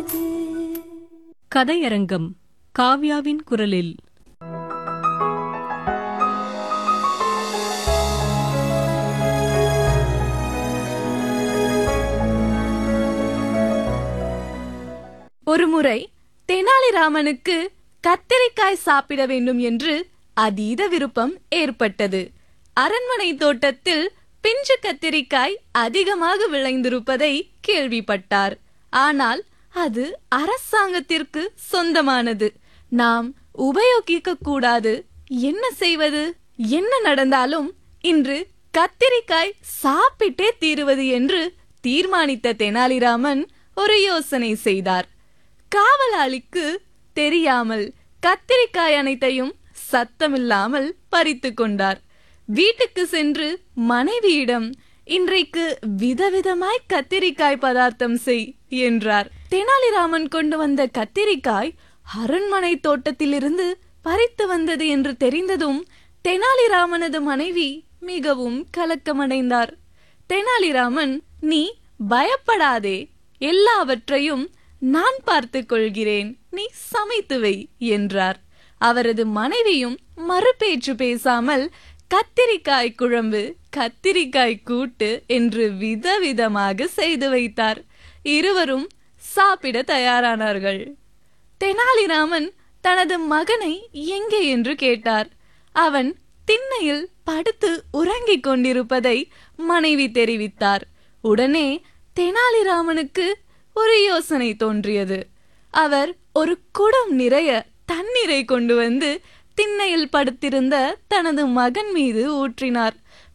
வந்தது கதையரங்கம் காவ்யாவின் குரலில் ஒருமுறை தெனாலிராமனுக்கு கத்தரிக்காய் சாப்பிட வேண்டும் என்று அதீத விருப்பம் ஏற்பட்டது அரண்மனை தோட்டத்தில் பிஞ்சு கத்திரிக்காய் அதிகமாக விளைந்திருப்பதை கேள்விப்பட்டார் ஆனால் அது அரசாங்கத்திற்கு சொந்தமானது நாம் உபயோகிக்க கூடாது என்ன செய்வது என்ன நடந்தாலும் இன்று கத்திரிக்காய் சாப்பிட்டே தீருவது என்று தீர்மானித்த தெனாலிராமன் ஒரு யோசனை செய்தார் காவலாளிக்கு தெரியாமல் கத்திரிக்காய் அனைத்தையும் சத்தமில்லாமல் பறித்து கொண்டார் வீட்டுக்கு சென்று மனைவியிடம் இன்றைக்கு விதவிதமாய் கத்திரிக்காய் பதார்த்தம் செய் என்றார் தெனாலிராமன் கொண்டு வந்த கத்திரிக்காய் அரண்மனை தோட்டத்திலிருந்து பறித்து வந்தது என்று தெரிந்ததும் தெனாலிராமனது மனைவி மிகவும் கலக்கமடைந்தார் தெனாலிராமன் நீ பயப்படாதே எல்லாவற்றையும் நான் பார்த்துக் கொள்கிறேன் நீ சமைத்து வை என்றார் அவரது மனைவியும் மறுபேச்சு பேசாமல் கத்திரிக்காய் குழம்பு கத்திரிக்காய் கூட்டு என்று விதவிதமாக செய்து வைத்தார் இருவரும் சாப்பிட தயாரானார்கள் தெனாலிராமன் தனது மகனை எங்கே என்று கேட்டார் அவன் திண்ணையில் படுத்து உறங்கிக் கொண்டிருப்பதை மனைவி தெரிவித்தார் உடனே தெனாலிராமனுக்கு ஒரு யோசனை தோன்றியது அவர் ஒரு குடம் நிறைய தண்ணீரை கொண்டு வந்து திண்ணையில் படுத்திருந்த தனது மகன் மீது ஊற்றினார்